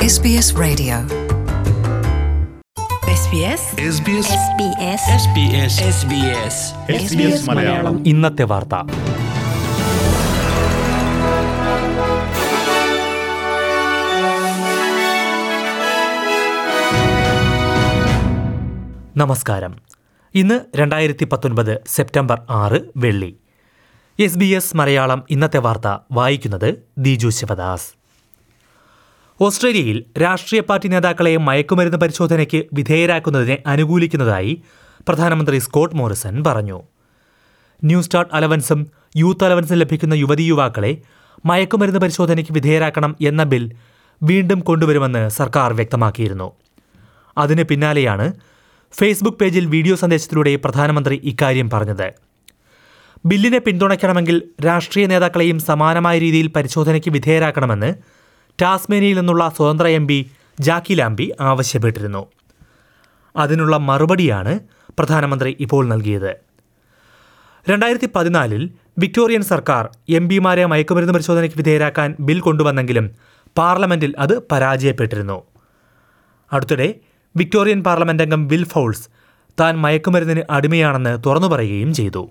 SBS Radio. SBS SBS SBS SBS SBS Malayalam ഇന്നത്തെ വാർത്ത നമസ്കാരം ഇന്ന് രണ്ടായിരത്തി പത്തൊൻപത് സെപ്റ്റംബർ ആറ് വെള്ളി എസ് ബി എസ് മലയാളം ഇന്നത്തെ വാർത്ത വായിക്കുന്നത് ദിജു ശിവദാസ് ഓസ്ട്രേലിയയിൽ രാഷ്ട്രീയ പാർട്ടി നേതാക്കളെ മയക്കുമരുന്ന് പരിശോധനയ്ക്ക് വിധേയരാക്കുന്നതിനെ അനുകൂലിക്കുന്നതായി പ്രധാനമന്ത്രി സ്കോട്ട് മോറിസൺ പറഞ്ഞു ന്യൂ സ്റ്റാർട്ട് അലവൻസും യൂത്ത് അലവൻസും ലഭിക്കുന്ന യുവതീ യുവാക്കളെ മയക്കുമരുന്ന് പരിശോധനയ്ക്ക് വിധേയരാക്കണം എന്ന ബിൽ വീണ്ടും കൊണ്ടുവരുമെന്ന് സർക്കാർ വ്യക്തമാക്കിയിരുന്നു അതിന് പിന്നാലെയാണ് ഫേസ്ബുക്ക് പേജിൽ വീഡിയോ സന്ദേശത്തിലൂടെ പ്രധാനമന്ത്രി ഇക്കാര്യം പറഞ്ഞത് ബില്ലിനെ പിന്തുണയ്ക്കണമെങ്കിൽ രാഷ്ട്രീയ നേതാക്കളെയും സമാനമായ രീതിയിൽ പരിശോധനയ്ക്ക് വിധേയരാക്കണമെന്ന് ടാസ്മേനിയയിൽ നിന്നുള്ള സ്വതന്ത്ര എം പി ജാക്കി ലാംബി ആവശ്യപ്പെട്ടിരുന്നു അതിനുള്ള മറുപടിയാണ് പ്രധാനമന്ത്രി ഇപ്പോൾ നൽകിയത് രണ്ടായിരത്തി പതിനാലിൽ വിക്ടോറിയൻ സർക്കാർ എം പിമാരെ മയക്കുമരുന്ന് പരിശോധനയ്ക്ക് വിധേയരാക്കാൻ ബിൽ കൊണ്ടുവന്നെങ്കിലും പാർലമെന്റിൽ അത് പരാജയപ്പെട്ടിരുന്നു അടുത്തിടെ വിക്ടോറിയൻ പാർലമെന്റ് അംഗം വിൽ ഫൗൾസ് താൻ മയക്കുമരുന്നിന് അടിമയാണെന്ന് തുറന്നു പറയുകയും ചെയ്തു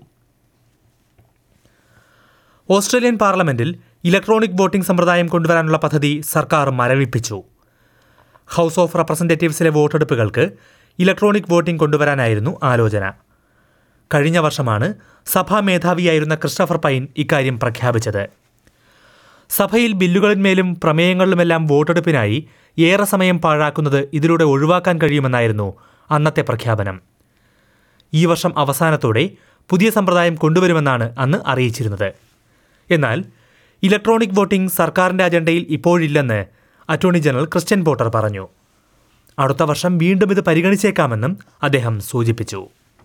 ഓസ്ട്രേലിയൻ പാർലമെന്റിൽ ഇലക്ട്രോണിക് വോട്ടിംഗ് സമ്പ്രദായം കൊണ്ടുവരാനുള്ള പദ്ധതി സർക്കാർ മരവിപ്പിച്ചു ഹൗസ് ഓഫ് റെപ്രസെന്റേറ്റീവ്സിലെ വോട്ടെടുപ്പുകൾക്ക് ഇലക്ട്രോണിക് വോട്ടിംഗ് കൊണ്ടുവരാനായിരുന്നു ആലോചന കഴിഞ്ഞ വർഷമാണ് സഭാ മേധാവിയായിരുന്ന ക്രിസ്റ്റഫർ പൈൻ ഇക്കാര്യം പ്രഖ്യാപിച്ചത് സഭയിൽ ബില്ലുകളിന്മേലും പ്രമേയങ്ങളിലുമെല്ലാം വോട്ടെടുപ്പിനായി ഏറെ സമയം പാഴാക്കുന്നത് ഇതിലൂടെ ഒഴിവാക്കാൻ കഴിയുമെന്നായിരുന്നു അന്നത്തെ പ്രഖ്യാപനം ഈ വർഷം അവസാനത്തോടെ പുതിയ സമ്പ്രദായം കൊണ്ടുവരുമെന്നാണ് അന്ന് അറിയിച്ചിരുന്നത് എന്നാൽ ഇലക്ട്രോണിക് വോട്ടിംഗ് സർക്കാരിന്റെ അജണ്ടയിൽ ഇപ്പോഴില്ലെന്ന് അറ്റോർണി ജനറൽ ക്രിസ്ത്യൻ പോട്ടർ പറഞ്ഞു അടുത്ത വർഷം വീണ്ടും ഇത് പരിഗണിച്ചേക്കാമെന്നും അദ്ദേഹം സൂചിപ്പിച്ചു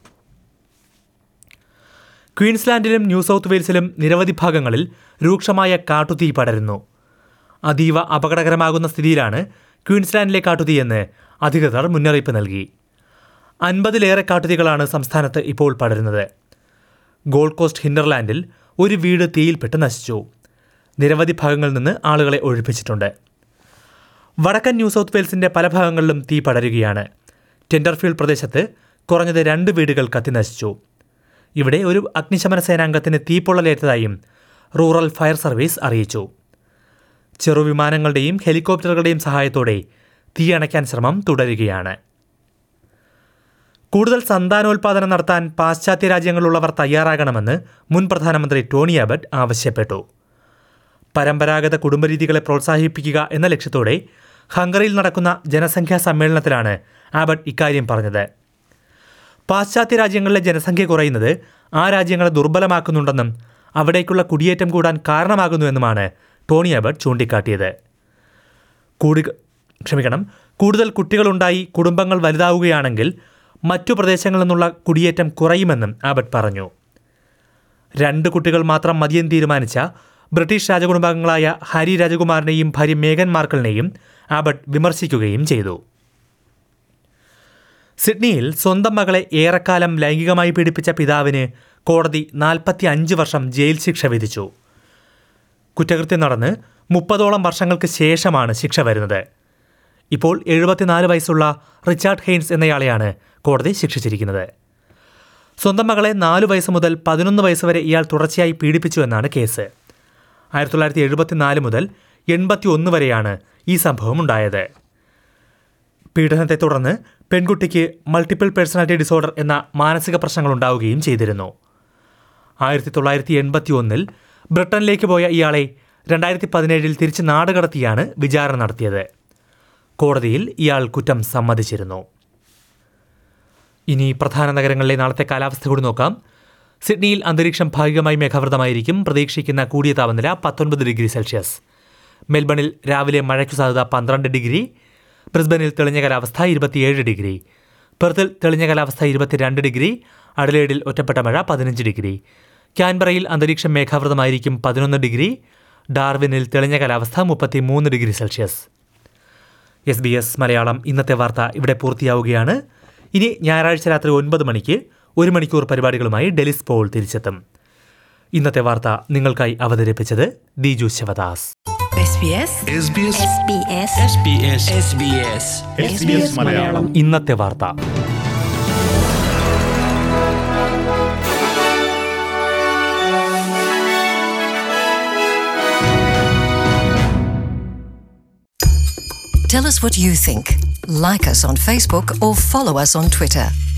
ക്വീൻസ്ലാൻഡിലും ന്യൂ സൗത്ത് വെയിൽസിലും നിരവധി ഭാഗങ്ങളിൽ രൂക്ഷമായ കാട്ടുതീ പടരുന്നു അതീവ അപകടകരമാകുന്ന സ്ഥിതിയിലാണ് ക്വീൻസ്ലാൻഡിലെ കാട്ടുതീയെന്ന് അധികൃതർ മുന്നറിയിപ്പ് നൽകി അൻപതിലേറെ കാട്ടുതീകളാണ് സംസ്ഥാനത്ത് ഇപ്പോൾ പടരുന്നത് ഗോൾഡ് കോസ്റ്റ് ഹിൻഡർലാൻഡിൽ ഒരു വീട് തീയിൽപ്പെട്ട് നശിച്ചു നിരവധി ഭാഗങ്ങളിൽ നിന്ന് ആളുകളെ ഒഴിപ്പിച്ചിട്ടുണ്ട് വടക്കൻ ന്യൂ സൗത്ത് വെയിൽസിന്റെ പല ഭാഗങ്ങളിലും തീ പടരുകയാണ് ടെൻഡർഫീൽഡ് പ്രദേശത്ത് കുറഞ്ഞത് രണ്ട് വീടുകൾ കത്തിനശിച്ചു ഇവിടെ ഒരു അഗ്നിശമന സേനാംഗത്തിന് തീപ്പൊള്ളലേറ്റതായും റൂറൽ ഫയർ സർവീസ് അറിയിച്ചു ചെറുവിമാനങ്ങളുടെയും ഹെലികോപ്റ്ററുകളുടെയും സഹായത്തോടെ തീ അണയ്ക്കാൻ ശ്രമം തുടരുകയാണ് കൂടുതൽ സന്താനോൽപാദനം നടത്താൻ പാശ്ചാത്യ രാജ്യങ്ങളിലുള്ളവർ തയ്യാറാകണമെന്ന് മുൻ പ്രധാനമന്ത്രി ടോണി അബട്ട് ആവശ്യപ്പെട്ടു പരമ്പരാഗത കുടുംബരീതികളെ പ്രോത്സാഹിപ്പിക്കുക എന്ന ലക്ഷ്യത്തോടെ ഹംഗറിയിൽ നടക്കുന്ന ജനസംഖ്യാ സമ്മേളനത്തിലാണ് ആബട്ട് ഇക്കാര്യം പറഞ്ഞത് പാശ്ചാത്യ രാജ്യങ്ങളിലെ ജനസംഖ്യ കുറയുന്നത് ആ രാജ്യങ്ങളെ ദുർബലമാക്കുന്നുണ്ടെന്നും അവിടേക്കുള്ള കുടിയേറ്റം കൂടാൻ കാരണമാകുന്നുവെന്നുമാണ് ടോണി അബട്ട് ചൂണ്ടിക്കാട്ടിയത് കൂടി ക്ഷമിക്കണം കൂടുതൽ കുട്ടികളുണ്ടായി കുടുംബങ്ങൾ വലുതാവുകയാണെങ്കിൽ മറ്റു പ്രദേശങ്ങളിൽ നിന്നുള്ള കുടിയേറ്റം കുറയുമെന്നും ആബട്ട് പറഞ്ഞു രണ്ട് കുട്ടികൾ മാത്രം മതിയെന്ന് തീരുമാനിച്ച ബ്രിട്ടീഷ് രാജകുടുംബാംഗങ്ങളായ ഹാരി രാജകുമാരനെയും ഭാര്യ മേഗൻ മാർക്കലിനെയും ആബട്ട് വിമർശിക്കുകയും ചെയ്തു സിഡ്നിയിൽ സ്വന്തം മകളെ ഏറെക്കാലം ലൈംഗികമായി പീഡിപ്പിച്ച പിതാവിന് കോടതി നാൽപ്പത്തി അഞ്ച് വർഷം ജയിൽ ശിക്ഷ വിധിച്ചു കുറ്റകൃത്യം നടന്ന് മുപ്പതോളം വർഷങ്ങൾക്ക് ശേഷമാണ് ശിക്ഷ വരുന്നത് ഇപ്പോൾ എഴുപത്തിനാല് വയസ്സുള്ള റിച്ചാർഡ് ഹെയ്ൻസ് എന്നയാളെയാണ് കോടതി ശിക്ഷിച്ചിരിക്കുന്നത് സ്വന്തം മകളെ നാലു വയസ്സ് മുതൽ പതിനൊന്ന് വയസ്സ് വരെ ഇയാൾ തുടർച്ചയായി പീഡിപ്പിച്ചു എന്നാണ് കേസ് ആയിരത്തി തൊള്ളായിരത്തി എഴുപത്തിനാല് മുതൽ എൺപത്തി ഒന്ന് വരെയാണ് ഈ സംഭവം ഉണ്ടായത് പീഡനത്തെ തുടർന്ന് പെൺകുട്ടിക്ക് മൾട്ടിപ്പിൾ പേഴ്സണാലിറ്റി ഡിസോർഡർ എന്ന മാനസിക പ്രശ്നങ്ങൾ ഉണ്ടാവുകയും ചെയ്തിരുന്നു ആയിരത്തി തൊള്ളായിരത്തി എൺപത്തി ഒന്നിൽ ബ്രിട്ടനിലേക്ക് പോയ ഇയാളെ രണ്ടായിരത്തി പതിനേഴിൽ തിരിച്ച് നാടുകടത്തിയാണ് വിചാരണ നടത്തിയത് കോടതിയിൽ ഇയാൾ കുറ്റം സമ്മതിച്ചിരുന്നു ഇനി പ്രധാന നഗരങ്ങളിലെ നാളത്തെ കാലാവസ്ഥ കൂടി നോക്കാം സിഡ്നിയിൽ അന്തരീക്ഷം ഭാഗികമായി മേഘാവൃതമായിരിക്കും പ്രതീക്ഷിക്കുന്ന കൂടിയ താപനില പത്തൊൻപത് ഡിഗ്രി സെൽഷ്യസ് മെൽബണിൽ രാവിലെ മഴയ്ക്കു സാധ്യത പന്ത്രണ്ട് ഡിഗ്രി ബ്രിസ്ബനിൽ തെളിഞ്ഞ കാലാവസ്ഥ ഇരുപത്തിയേഴ് ഡിഗ്രി പെർത്തിൽ തെളിഞ്ഞ കാലാവസ്ഥ ഇരുപത്തിരണ്ട് ഡിഗ്രി അഡലേഡിൽ ഒറ്റപ്പെട്ട മഴ പതിനഞ്ച് ഡിഗ്രി ക്യാൻബറയിൽ അന്തരീക്ഷം മേഘാവൃതമായിരിക്കും പതിനൊന്ന് ഡിഗ്രി ഡാർവിനിൽ തെളിഞ്ഞ കാലാവസ്ഥ മുപ്പത്തി മൂന്ന് degree Celsius S B S Malayalam ഇന്നത്തെ വാർത്ത ഇവിടെ പൂർത്തിയാവുകയാണ് ഇനി ഞായറാഴ്ച രാത്രി ഒൻപത് മണിക്ക് ഒരു മണിക്കൂർ പരിപാടികളുമായി ഡെലിസ് പോൾ തിരിച്ചെത്തും ഇന്നത്തെ വാർത്ത നിങ്ങൾക്കായി അവതരിപ്പിച്ചത് ദിജു ശിവദാസ് SBS SBS മലയാളം ഇന്നത്തെ വാർത്ത Tell us what you think. Like us on Facebook or follow us on Twitter.